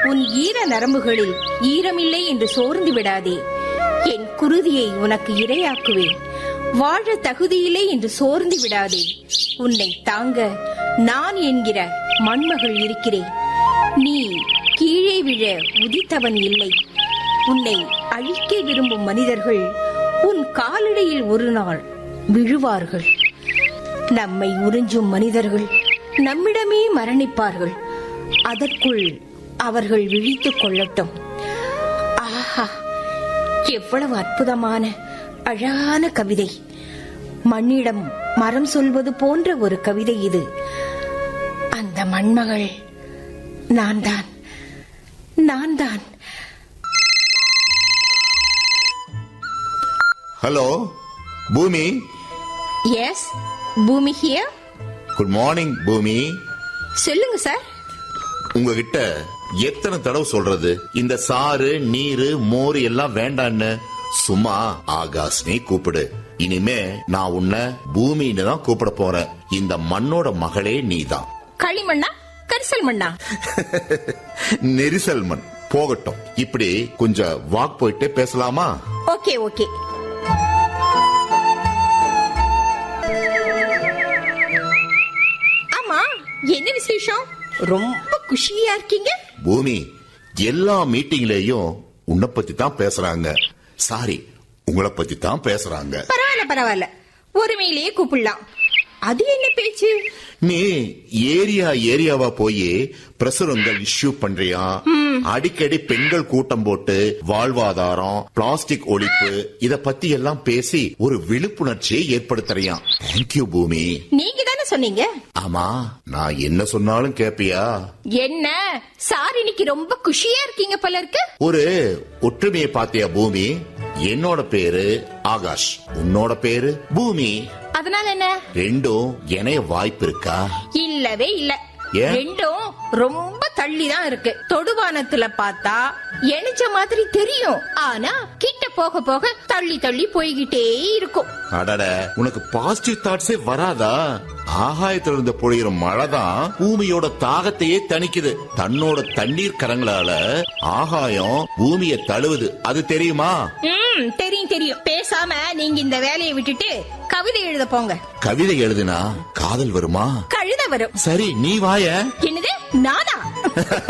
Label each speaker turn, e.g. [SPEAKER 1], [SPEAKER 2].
[SPEAKER 1] உன் ஈர நரம்புகளில் ஈரமில்லை என்று சோர்ந்து விடாதே என் குருதியை உனக்கு இரையாக்குவேன் வாழ தகுதியில்லை என்று சோர்ந்து விடாதே உன்னை தாங்க நான் என்கிற மண்மகள் இருக்கிறேன் நீ கீழே விழ உதித்தவன் இல்லை உன்னை அழிக்க விரும்பும் மனிதர்கள் உன் காலடியில் ஒரு நாள் விழுவார்கள் நம்மை உறிஞ்சும் மனிதர்கள் நம்மிடமே மரணிப்பார்கள் அதற்குள் அவர்கள் விழித்துக் கொள்ளட்டும் ஆஹா எவ்வளவு அற்புதமான அழகான கவிதை மண்ணிடம் மரம் சொல்வது போன்ற ஒரு கவிதை இது அந்த மண்மகள் நான் தான் நான் தான்
[SPEAKER 2] ஹலோ பூமி
[SPEAKER 1] எஸ் பூமி ஹியர்
[SPEAKER 2] குட் மார்னிங் பூமி
[SPEAKER 1] சொல்லுங்க சார்
[SPEAKER 2] உங்ககிட்ட எத்தனை தடவை சொல்றது இந்த சாறு நீரு மோர் எல்லாம் வேண்டான்னு சும்மா ஆகாஷ்னே கூப்பிடு இனிமே நான் உன்னை பூமின்னு தான் கூப்பிட போறேன் இந்த மண்ணோட மகளே நீதான்
[SPEAKER 1] களிமண்ணா கரிசல் மண்ணா
[SPEAKER 2] நெரிசல் மண் போகட்டும் இப்படி கொஞ்சம் வாக் போயிட்டே பேசலாமா
[SPEAKER 1] ஓகே ஓகே ஆமா என்ன விசேஷம் ரொம்ப குஷியா இருக்கீங்க
[SPEAKER 2] பூமி எல்லா மீட்டிங்லயும் உன்னை பத்தி தான் பேசுறாங்க சாரி உங்களை பத்தி தான் பேசுறாங்க
[SPEAKER 1] பரவாயில்ல பரவாயில்ல ஒருமையிலேயே கூப்பிடலாம் அது என்ன பேச்சு
[SPEAKER 2] நீ ஏரியா ஏரியாவா போய் பிரசுரங்கள் இஷ்யூ பண்றியா அடிக்கடி பெண்கள் கூட்டம் போட்டு வாழ்வாதாரம் பிளாஸ்டிக் ஒழிப்பு இத பத்தி எல்லாம் பேசி ஒரு விழிப்புணர்ச்சியை ஏற்படுத்துறியாம் தேங்க்யூ பூமி
[SPEAKER 1] நீங்க தானே சொன்னீங்க
[SPEAKER 2] ஆமா நான் என்ன சொன்னாலும் கேப்பியா
[SPEAKER 1] என்ன சார் இன்னைக்கு ரொம்ப குஷியா இருக்கீங்க போல இருக்கு
[SPEAKER 2] ஒரு ஒற்றுமையை பாத்தியா பூமி என்னோட பேரு ஆகாஷ் உன்னோட பேரு பூமி
[SPEAKER 1] அதனால என்ன
[SPEAKER 2] ரெண்டும் இணைய வாய்ப்பு இருக்கா
[SPEAKER 1] இல்லவே இல்ல
[SPEAKER 2] ஏன்?
[SPEAKER 1] ரெண்டும் ரொம்ப தள்ளி தான் இருக்கு தொடுவானத்துல பார்த்தா எணிச்ச மாதிரி தெரியும் ஆனா கிட்ட போக போக தள்ளி தள்ளி போய்கிட்டே இருக்கும்
[SPEAKER 2] அடட உனக்கு பாசிட்டிவ் தாட்ஸே வராதா ஆகாயத்துல இருந்து பொழியிற மழை தான் பூமியோட தாகத்தையே தணிக்குது தன்னோட தண்ணீர் கரங்களால ஆகாயம் பூமியை தழுவுது அது தெரியுமா
[SPEAKER 1] ம் தெரியும் தெரியும் பேசாம நீங்க இந்த வேலையை விட்டுட்டு கவிதை எழுத போங்க
[SPEAKER 2] கவிதை எழுதுனா காதல் வருமா
[SPEAKER 1] கழுத வரும்
[SPEAKER 2] சரி நீ வாய
[SPEAKER 1] என்னது நானா